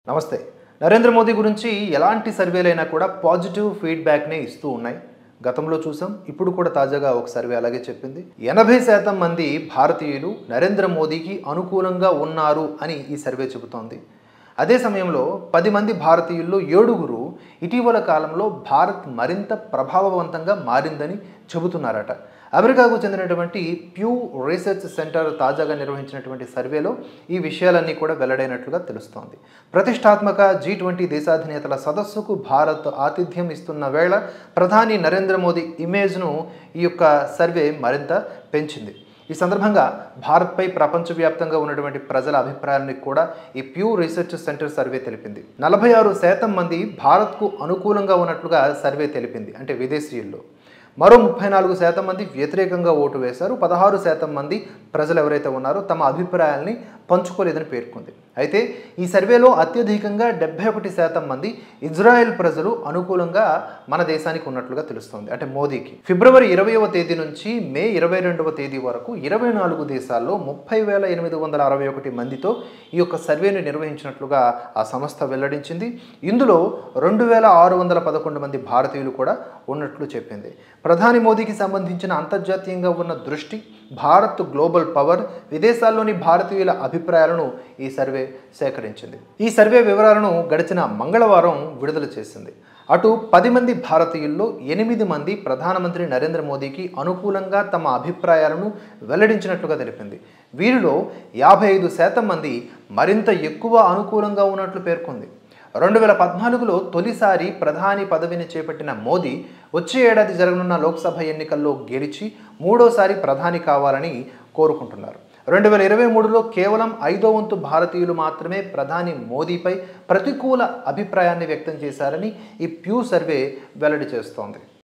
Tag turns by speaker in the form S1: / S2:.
S1: నమస్తే నరేంద్ర మోదీ గురించి ఎలాంటి సర్వేలైనా కూడా పాజిటివ్ ఫీడ్బ్యాక్నే ఇస్తూ ఉన్నాయి గతంలో చూసాం ఇప్పుడు కూడా తాజాగా ఒక సర్వే అలాగే చెప్పింది ఎనభై శాతం మంది భారతీయులు నరేంద్ర మోదీకి అనుకూలంగా ఉన్నారు అని ఈ సర్వే చెబుతోంది అదే సమయంలో పది మంది భారతీయుల్లో ఏడుగురు ఇటీవల కాలంలో భారత్ మరింత ప్రభావవంతంగా మారిందని చెబుతున్నారట అమెరికాకు చెందినటువంటి ప్యూ రీసెర్చ్ సెంటర్ తాజాగా నిర్వహించినటువంటి సర్వేలో ఈ విషయాలన్నీ కూడా వెల్లడైనట్లుగా తెలుస్తోంది ప్రతిష్టాత్మక జీ ట్వంటీ దేశాధినేతల సదస్సుకు భారత్ ఆతిథ్యం ఇస్తున్న వేళ ప్రధాని నరేంద్ర మోదీ ఇమేజ్ను ఈ యొక్క సర్వే మరింత పెంచింది ఈ సందర్భంగా భారత్పై ప్రపంచవ్యాప్తంగా ఉన్నటువంటి ప్రజల అభిప్రాయాన్ని కూడా ఈ ప్యూ రీసెర్చ్ సెంటర్ సర్వే తెలిపింది నలభై ఆరు శాతం మంది భారత్కు అనుకూలంగా ఉన్నట్లుగా సర్వే తెలిపింది అంటే విదేశీయుల్లో మరో ముప్పై నాలుగు శాతం మంది వ్యతిరేకంగా ఓటు వేశారు పదహారు శాతం మంది ప్రజలు ఎవరైతే ఉన్నారో తమ అభిప్రాయాల్ని పంచుకోలేదని పేర్కొంది అయితే ఈ సర్వేలో అత్యధికంగా డెబ్బై ఒకటి శాతం మంది ఇజ్రాయెల్ ప్రజలు అనుకూలంగా మన దేశానికి ఉన్నట్లుగా తెలుస్తోంది అంటే మోదీకి ఫిబ్రవరి ఇరవైవ తేదీ నుంచి మే ఇరవై రెండవ తేదీ వరకు ఇరవై నాలుగు దేశాల్లో ముప్పై వేల ఎనిమిది వందల అరవై ఒకటి మందితో ఈ యొక్క సర్వేను నిర్వహించినట్లుగా ఆ సంస్థ వెల్లడించింది ఇందులో రెండు వేల ఆరు వందల పదకొండు మంది భారతీయులు కూడా ఉన్నట్లు చెప్పింది ప్రధాని మోదీకి సంబంధించిన అంతర్జాతీయంగా ఉన్న దృష్టి భారత్ గ్లోబల్ పవర్ విదేశాల్లోని భారతీయుల అభిప్రాయాలను ఈ సర్వే సేకరించింది ఈ సర్వే వివరాలను గడిచిన మంగళవారం విడుదల చేసింది అటు పది మంది భారతీయుల్లో ఎనిమిది మంది ప్రధానమంత్రి నరేంద్ర మోదీకి అనుకూలంగా తమ అభిప్రాయాలను వెల్లడించినట్లుగా తెలిపింది వీరిలో యాభై ఐదు శాతం మంది మరింత ఎక్కువ అనుకూలంగా ఉన్నట్లు పేర్కొంది రెండు వేల పద్నాలుగులో తొలిసారి ప్రధాని పదవిని చేపట్టిన మోదీ వచ్చే ఏడాది జరగనున్న లోక్సభ ఎన్నికల్లో గెలిచి మూడోసారి ప్రధాని కావాలని కోరుకుంటున్నారు రెండు వేల ఇరవై మూడులో కేవలం ఐదో వంతు భారతీయులు మాత్రమే ప్రధాని మోదీపై ప్రతికూల అభిప్రాయాన్ని వ్యక్తం చేశారని ఈ ప్యూ సర్వే వెల్లడి చేస్తోంది